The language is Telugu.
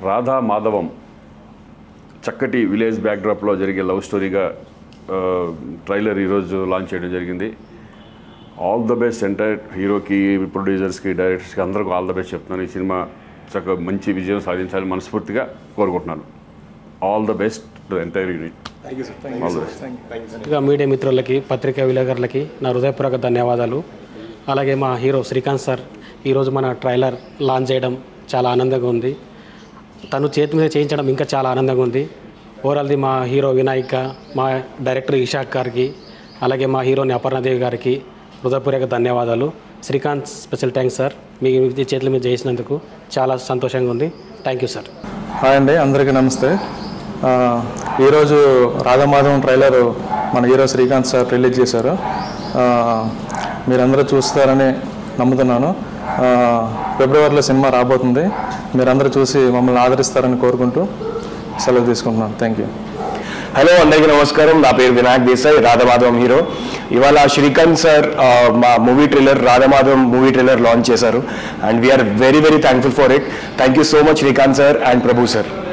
రాధా మాధవం చక్కటి విలేజ్ బ్యాక్డ్రాప్లో జరిగే లవ్ స్టోరీగా ఆ, ట్రైలర్ ఈరోజు లాంచ్ చేయడం జరిగింది ఆల్ ద బెస్ట్ ఎంటైర్ హీరోకి ప్రొడ్యూసర్స్కి డైరెక్టర్స్కి అందరికీ ఆల్ ద బెస్ట్ చెప్తున్నాను ఈ సినిమా చక్కగా మంచి విజయం సాధించాలని మనస్ఫూర్తిగా కోరుకుంటున్నాను all the best to entire unit all the best ఇక మీడియా మిత్రులకి పత్రికా విలేకరులకి నా హృదయపూర్వక ధన్యవాదాలు అలాగే మా హీరో శ్రీకాంత్ సార్ ఈరోజు మన ట్రైలర్ లాంచ్ చేయడం చాలా ఆనందంగా ఉంది తను చేతి మీద చేయించడం ఇంకా చాలా ఆనందంగా ఉంది ఓవరాల్ది మా హీరో వినాయక మా డైరెక్టర్ ఇషాక్ గారికి అలాగే మా హీరోని అపర్ణదేవి గారికి హృదయపూర్వక ధన్యవాదాలు శ్రీకాంత్ స్పెషల్ థ్యాంక్స్ సార్ మీ చేతుల మీద చేసినందుకు చాలా సంతోషంగా ఉంది థ్యాంక్ యూ సార్ హాయ్ అండి అందరికీ నమస్తే ఆ, ఈరోజు రాధామాధవం ట్రైలర్ మన హీరో శ్రీకాంత్ సార్ రిలీజ్ చేశారు ఆ, మీరందరూ చూస్తారని నమ్ముతున్నాను ఆ, ఫిబ్రవరిలో సినిమా రాబోతుంది మీరందరూ చూసి మమ్మల్ని ఆదరిస్తారని కోరుకుంటూ సెలవు తీసుకుంటున్నాను థ్యాంక్ యూ హలో అందరికీ నమస్కారం నా పేరు వినాయక్ దేశాయ్ రాధమాధవం హీరో ఇవాళ శ్రీకాంత్ సార్ ఆ, మా movie trailer Radhamadhavam movie trailer launch చేశారు and we are very very thankful for it thank you so much Srikanth sir and Prabhu sir